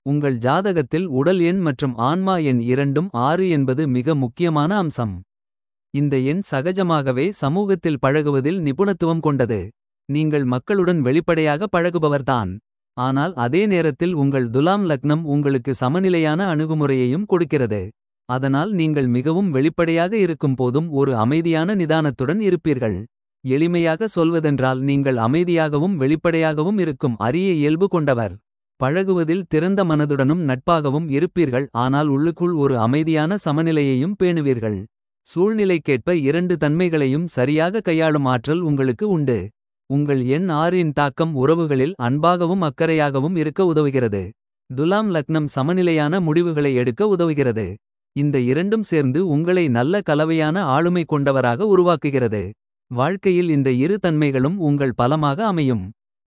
உங்கள் ஜாதகத்தில் உடல் எண் மற்றும் ஆன்மா எண் இரண்டும் ஆறு என்பது மிக முக்கியமான அம்சம். இந்த எண் சகஜமாகவே சமூகத்தில் பழகுவதில் நிபுணத்துவம் கொண்டது. நீங்கள் மக்களுடன் வெளிப்படையாக பழகுபவர்தான். ஆனால் அதே நேரத்தில் உங்கள் துலாம் லக்னம் உங்களுக்கு சமநிலையான அணுகுமுறையையும் கொடுக்கிறது. அதனால் நீங்கள் மிகவும் வெளிப்படையாக இருக்கும் போதும் ஒரு அமைதியான நிதானத்துடன் இருப்பீர்கள். எளிமையாக சொல்வதென்றால் நீங்கள் அமைதியாகவும் வெளிப்படையாகவும் இருக்கும் அரிய இயல்பு கொண்டவர். பழகுவதில் திறந்த மனதுடனும் நட்பாகவும் இருப்பீர்கள் ஆனால் உள்ளுக்குள் ஒரு அமைதியான சமநிலையையும் பேணுவீர்கள். சூழ்நிலைக்கேற்ப இரண்டு தன்மைகளையும் சரியாக கையாளும் ஆற்றல் உங்களுக்கு உண்டு. உங்கள் எண் ஆறின் தாக்கம் உறவுகளில் அன்பாகவும் அக்கறையாகவும் இருக்க உதவுகிறது. துலாம் லக்னம் சமநிலையான முடிவுகளை எடுக்க உதவுகிறது. இந்த இரண்டும் சேர்ந்து உங்களை நல்ல கலவையான ஆளுமை கொண்டவராக உருவாக்குகிறது. வாழ்க்கையில் இந்த இரு தன்மைகளும் உங்கள் பலமாக அமையும்.